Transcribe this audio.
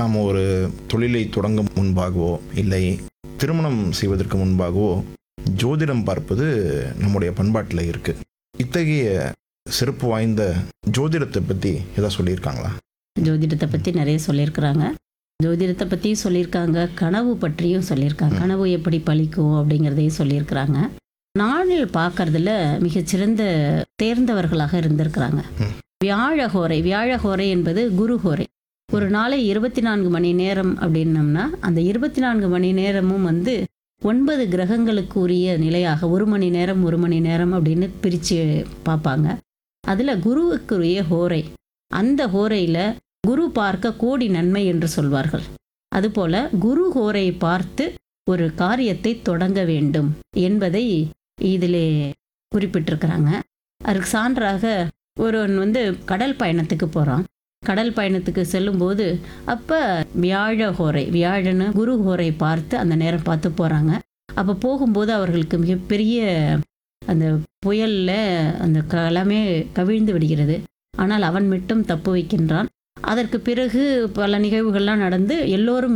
நாம் ஒரு தொழிலை தொடங்கும் முன்பாகவோ இல்லை திருமணம் செய்வதற்கு முன்பாகவோ ஜோதிடம் பார்ப்பது நம்முடைய பண்பாட்டில் இருக்குது இத்தகைய சிறப்பு வாய்ந்த ஜோதிடத்தை பற்றி எதாவது சொல்லியிருக்காங்களா ஜோதிடத்தை பற்றி நிறைய சொல்லியிருக்கிறாங்க ஜோதிடத்தை பற்றியும் சொல்லியிருக்காங்க கனவு பற்றியும் சொல்லியிருக்காங்க ம். கனவு எப்படி பலிக்கும் அப்படிங்கிறதையும் சொல்லியிருக்கிறாங்க நாளில் பார்க்கறதுல மிகச்சிறந்த தேர்ந்தவர்களாக இருந்திருக்கிறாங்க ம். வியாழஹோரை வியாழஹோரை என்பது குருஹோரை ஒரு நாளை இருபத்தி நான்கு மணி நேரம் அப்படின்னம்னா அந்த இருபத்தி நான்கு மணி நேரமும் வந்து ஒன்பது கிரகங்களுக்கு உரிய நிலையாக ஒரு மணி நேரம் ஒரு மணி நேரம் அப்படின்னு பிரித்து பார்ப்பாங்க அதில் குருவுக்குரிய ஹோரை அந்த ஹோரையில் குரு பார்க்க கோடி நன்மை என்று சொல்வார்கள் அதுபோல குரு ஹோரை பார்த்து ஒரு காரியத்தை தொடங்க வேண்டும் என்பதை இதிலே குறிப்பிட்டிருக்கிறாங்க அதுக்கு சான்றாக ஒருவன் வந்து கடல் பயணத்துக்கு போகிறான் கடல் பயணத்துக்கு செல்லும்போது அப்போ வியாழ ஹோரை வியாழன்னு குரு ஹோரை பார்த்து அந்த நேரம் பார்த்து போகிறாங்க அப்போ போகும்போது அவர்களுக்கு மிகப்பெரிய அந்த புயலில் அந்த களமே கவிழ்ந்து விடுகிறது ஆனால் அவன் மட்டும் தப்பு வைக்கின்றான் அதற்கு பிறகு பல நிகழ்வுகள்லாம் நடந்து எல்லோரும்